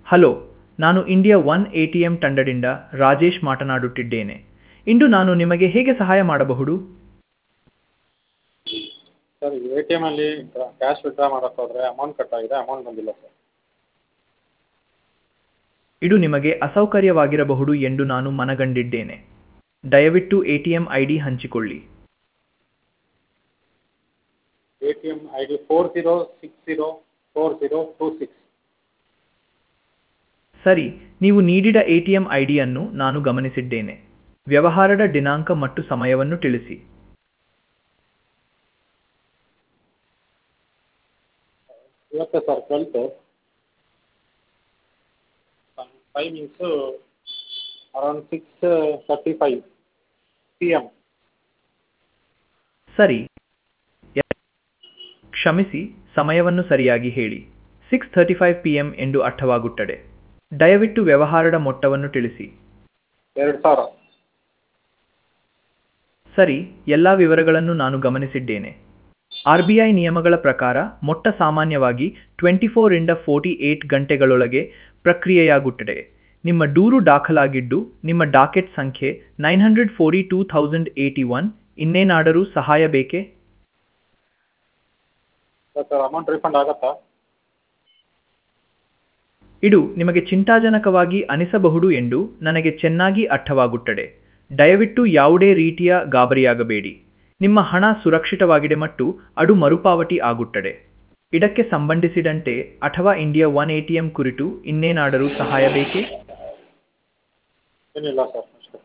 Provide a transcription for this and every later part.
hello ನಾನು India one A T M ತಂಡದಿಂದ ರಾಜೇಶ್ ಮಾತನಾಡುತ್ತಿದ್ದೇನೆ ಇಂದು ನಾನು ನಿಮಗೆ ಹೇಗೆ ಸಹಾಯ ಮಾಡಬಹುದು ಸರ್ ಎ ಟಿ ಎಮಲ್ಲಿ ಕ್ಯಾಶ್ ವಿತ್ಡ್ರಾ ಮಾಡೋಕ್ಕೆ ಹೋದರೆ ಅಮೌಂಟ್ ಕಟ್ಟಾಗಿದೆ ಅಮೌಂಟ್ ಬಂದಿಲ್ಲ ಸರ್ ಇದು ನಿಮಗೆ ಅಸೌಕರ್ಯವಾಗಿರಬಹುದು ಎಂದು ನಾನು ಮನಗಂಡಿದ್ದೇನೆ ದಯವಿಟ್ಟು A T M I D ಹಂಚಿಕೊಳ್ಳಿ A T M I D four zero six zero four zero two six ಸರಿ ನೀವು ನೀಡಿದ ಎ ಟಿ ಎಂ ಐ ಡಿಯನ್ನು ನಾನು ಗಮನಿಸಿದ್ದೇನೆ ವ್ಯವಹಾರದ ದಿನಾಂಕ ಮತ್ತು ಸಮಯವನ್ನು ತಿಳಿಸಿ ಇವತ್ತೇ sir twelfth timings around six thirty five P M ಸರಿ ಎ- ಕ್ಷಮಿಸಿ ಸಮಯವನ್ನು ಸರಿಯಾಗಿ ಹೇಳಿ six thirty five P M ಎಂದು ಅರ್ಥವಾಗುತ್ತದೆ ದಯವಿಟ್ಟು ವ್ಯವಹಾರದ ಮೊತ್ತವನ್ನು ತಿಳಿಸಿ ಎರಡು ಸಾವಿರ ಸರಿ ಎಲ್ಲ ವಿವರಗಳನ್ನು ನಾನು ಗಮನಿಸಿದ್ದೇನೆ ಆರ್ ಬಿ ಐ ನಿಯಮಗಳ ಪ್ರಕಾರ ಮೊಟ್ಟ ಸಾಮಾನ್ಯವಾಗಿ ಟ್ವೆಂಟಿ ಫೋರಿಂದ ಫೋರ್ಟಿ ಏಟ್ ಗಂಟೆಗಳೊಳಗೆ ಪ್ರಕ್ರಿಯೆಯಾಗುತ್ತದೆ ನಿಮ್ಮ ದೂರು ದಾಖಲಾಗಿದ್ದು ನಿಮ್ಮ ಡಾಕೆಟ್ ಸಂಖ್ಯೆ nine hundred forty two thousand eighty one ಇನ್ನೇನಾದರೂ ಸಹಾಯ ಬೇಕೇ ಸರ್ ಅಮೌಂಟ್ ರೀಫಂಡ್ ಆಗುತ್ತಾ ಇದು ನಿಮಗೆ ಚಿಂತಾಜನಕವಾಗಿ ಅನಿಸಬಹುದು ಎಂದು ನನಗೆ ಚೆನ್ನಾಗಿ ಅರ್ಥವಾಗುತ್ತದೆ ದಯವಿಟ್ಟು ಯಾವುದೇ ರೀತಿಯ ಗಾಬರಿಯಾಗಬೇಡಿ ನಿಮ್ಮ ಹಣ ಸುರಕ್ಷಿತವಾಗಿದೆ ಮತ್ತು ಅದು ಮರುಪಾವತಿ ಆಗುತ್ತದೆ ಇದಕ್ಕೆ ಸಂಬಂಧಿಸಿದಂತೆ ಅಥವಾ India one A T M ಕುರಿತು ಇನ್ನೇನಾದರೂ ಸಹಾಯ ಬೇಕೇ ಏನಿಲ್ಲ ಸರ್ ಅಷ್ಟೇ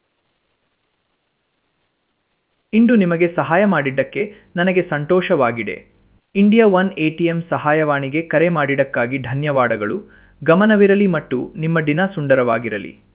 ಇಂದು ನಿಮಗೆ ಸಹಾಯ ಮಾಡಿದ್ದಕ್ಕೆ ನನಗೆ ಸಂತೋಷವಾಗಿದೆ India one A T M ಸಹಾಯವಾಣಿಗೆ ಕರೆ ಮಾಡಿದ್ದಕ್ಕಾಗಿ ಧನ್ಯವಾದಗಳು ಗಮನವಿರಲಿ ಮತ್ತು ನಿಮ್ಮ ದಿನ ಸುಂದರವಾಗಿರಲಿ